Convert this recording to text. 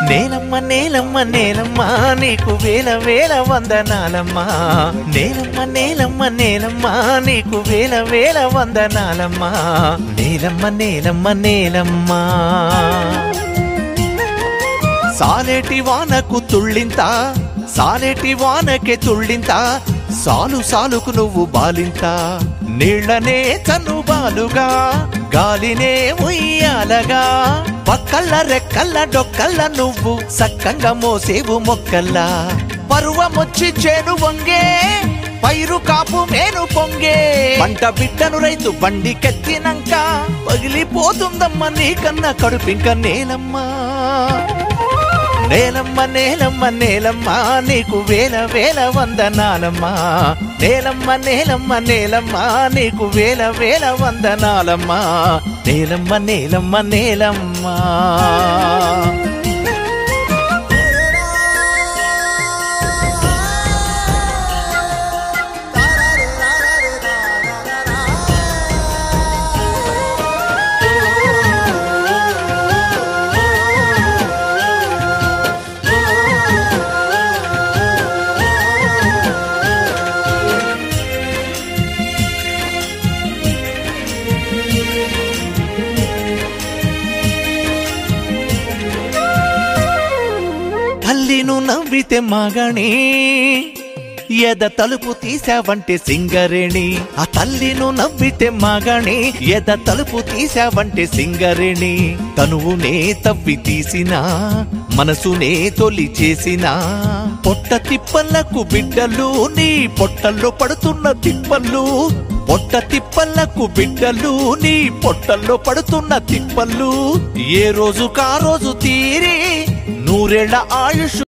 నేలమ్మ నేలమ్మ నేలమ్మ నీకు వేల వేల వందనాలమ్మా నేలమ్మ నేలమ్మ నేలమ్మ నీకు వేల వేల వందనాలమ్మా నేలమ్మ నేలమ్మ నేలమ్మా సాలేటి వానకు తుళ్ళింత సాలేటి వానకే తుళ్ళింత సాలు సాలుకు నువ్వు బాలింత నీళ్ళనే చను బాలుగా గాలినే ఉయ్యాలగా పక్కల్ల రెక్కల్ల డొక్కల్ల నువ్వు సక్కంగా మోసేవు మొక్కల్లా పరువమొచ్చి చేను వంగే పైరు కాపు మేను పొంగే పంట బిడ్డను రైతు బండికెత్తినంక పగిలిపోతుందమ్మ నీకన్నా కడుపింక నేలమ్మా నేలమ్మ నేలమ్మ నేలమ్మ నీకు వేల వేల వందనాలమ్మా నేలమ్మ నేలమ్మ నేలమ్మ నీకు వేల వేల వందనాలమ్మా నేలమ్మ నేలమ్మ నేలమ్మా తల్లిను నవ్వితే మగణి ఎద తలుపు తీసావంటే సింగరేణి ఆ తల్లిను నవ్వితే మగణి ఎద తలుపు తీసావంటే సింగరేణి తనువునే తవ్వి తీసినా మనసునే తొలి చేసినా పొట్ట తిప్పలకు బిడ్డలు నీ పొట్టల్లో పడుతున్న తిప్పలు పొట్ట తిప్పలకు బిడ్డలు నీ పొట్టల్లో పడుతున్న తిప్పలు ఏ రోజు కా రోజు తీరి నూరేళ్ల ఆయుష్